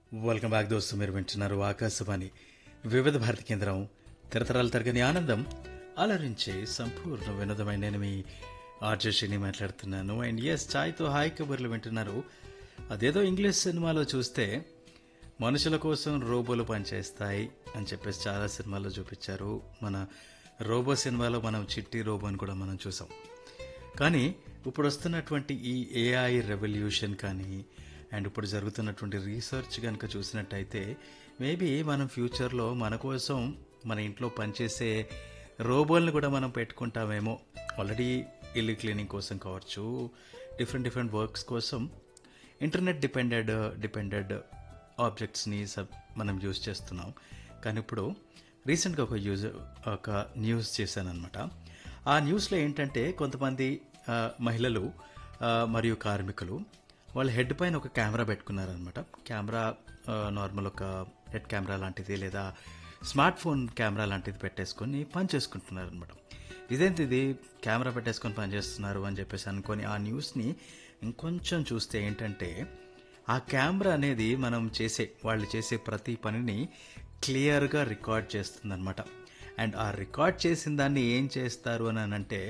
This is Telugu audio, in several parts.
వెల్కమ్ బ్యాక్ దోస్తు మీరు వింటున్నారు ఆకాశవాణి వివిధ భారతి కేంద్రం తరతరాలు తరగని ఆనందం అలరించే సంపూర్ణ వినోదమైన నేను మీ ఆర్జర్షిని మాట్లాడుతున్నాను అండ్ ఎస్ ఛాయ్తో హాయ్ కబుర్లు వింటున్నారు అదేదో ఇంగ్లీష్ సినిమాలో చూస్తే మనుషుల కోసం రోబోలు పనిచేస్తాయి అని చెప్పేసి చాలా సినిమాల్లో చూపించారు మన రోబో సినిమాలో మనం చిట్టి రోబోని కూడా మనం చూసాం కానీ ఇప్పుడు వస్తున్నటువంటి ఈ ఏఐ రెవల్యూషన్ కానీ అండ్ ఇప్పుడు జరుగుతున్నటువంటి రీసెర్చ్ కనుక చూసినట్టయితే మేబీ మనం ఫ్యూచర్లో మన కోసం మన ఇంట్లో పనిచేసే రోబోల్ని కూడా మనం పెట్టుకుంటామేమో ఆల్రెడీ ఇల్లు క్లీనింగ్ కోసం కావచ్చు డిఫరెంట్ డిఫరెంట్ వర్క్స్ కోసం ఇంటర్నెట్ డిపెండెడ్ డిపెండెడ్ ఆబ్జెక్ట్స్ని సబ్ మనం యూజ్ చేస్తున్నాం కానీ ఇప్పుడు రీసెంట్గా ఒక యూజ్ ఒక న్యూస్ చేశానమాట ఆ న్యూస్లో ఏంటంటే కొంతమంది ఆ, మహిళలు ఆ, మరియు కార్మికులు వాళ్ళ హెడ్ పైన ఒక కెమెరా పెట్టుకున్నారనమాట కెమెరా ఆ, నార్మల్ ఒక హెడ్ కెమెరా లాంటిది లేదా స్మార్ట్ ఫోన్ కెమెరా లాంటిది పెట్టేసుకొని పని చేసుకుంటున్నారు అనమాట ఇదేంటి ఇది కెమెరా పెట్టేసుకొని పని చేస్తున్నారు అని చెప్పేసి అనుకొని ఆ న్యూస్ని ఇంకొంచెం చూస్తే ఏంటంటే ఆ కెమెరా అనేది మనం చేసే వాళ్ళు చేసే ప్రతి పనిని క్లియర్గా రికార్డ్ చేస్తుందన్నమాట అండ్ ఆ రికార్డ్ చేసిన దాన్ని ఏం చేస్తారు అని అంటే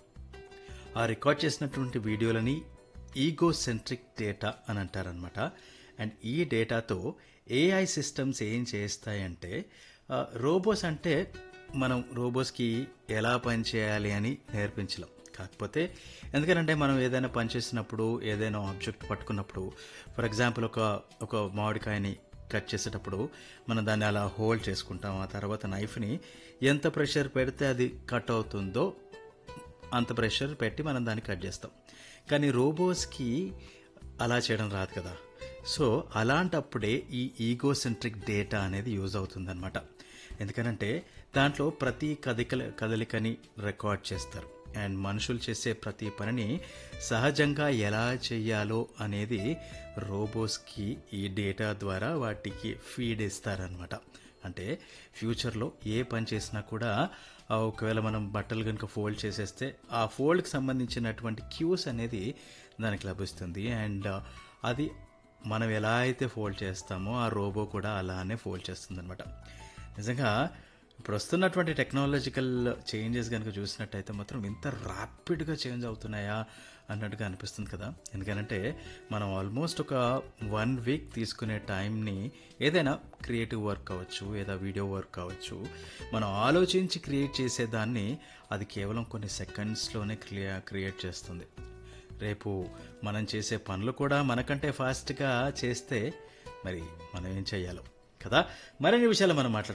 ఆ రికార్డ్ చేసినటువంటి వీడియోలని ఈగో సెంట్రిక్ డేటా అని అంటారనమాట అండ్ ఈ డేటాతో ఏఐ సిస్టమ్స్ ఏం చేస్తాయంటే ఆ, రోబోస్ అంటే మనం రోబోస్కి ఎలా పని చేయాలి అని నేర్పించలేం కాకపోతే ఎందుకంటే మనం ఏదైనా పని చేసినప్పుడు ఏదైనా ఆబ్జెక్ట్ పట్టుకున్నప్పుడు ఫర్ ఎగ్జాంపుల్ ఒక ఒక మామిడికాయని కట్ చేసేటప్పుడు మనం దాన్ని అలా హోల్డ్ చేసుకుంటాం ఆ తర్వాత నైఫ్ని ఎంత ప్రెషర్ పెడితే అది కట్ అవుతుందో అంత ప్రెషర్ పెట్టి మనం దాన్ని కట్ చేస్తాం కానీ రోబోస్కి అలా చేయడం రాదు కదా సో అలాంటప్పుడే ఈ ఈగోసెంట్రిక్ డేటా అనేది యూజ్ అవుతుందన్నమాట ఎందుకనంటే దాంట్లో ప్రతి కదికల కదలికని రికార్డ్ చేస్తారు అండ్ మనుషులు చేసే ప్రతి పనిని సహజంగా ఎలా చేయాలో అనేది రోబోస్కి ఈ డేటా ద్వారా వాటికి ఫీడ్ ఇస్తారనమాట అంటే ఫ్యూచర్లో ఏ పని చేసినా కూడా ఆ, ఒకవేళ మనం బట్టలు కనుక ఫోల్డ్ చేసేస్తే ఆ ఫోల్డ్కి సంబంధించినటువంటి క్యూస్ అనేది దానికి లభిస్తుంది అండ్ అది మనం ఎలా అయితే ఫోల్డ్ చేస్తామో ఆ రోబో కూడా అలానే ఫోల్డ్ చేస్తుంది అనమాట నిజంగా ఇప్పుడు వస్తున్నటువంటి టెక్నాలజికల్ చేంజెస్ కనుక చూసినట్టయితే మాత్రం ఇంత ర్యాపిడ్గా చేంజ్ అవుతున్నాయా అన్నట్టుగా అనిపిస్తుంది కదా ఎందుకనంటే మనం ఆల్మోస్ట్ ఒక వన్ వీక్ తీసుకునే టైంని ఏదైనా క్రియేటివ్ వర్క్ కావచ్చు ఏదో వీడియో వర్క్ కావచ్చు మనం ఆలోచించి క్రియేట్ చేసేదాన్ని అది కేవలం కొన్ని సెకండ్స్లోనే క్లియర్ క్రియేట్ చేస్తుంది రేపు మనం చేసే పనులు కూడా మనకంటే ఫాస్ట్గా చేస్తే మరి మనం ఏం చేయాలో కదా మరిన్ని విషయాలు మనం మాట్లాడుకుందాం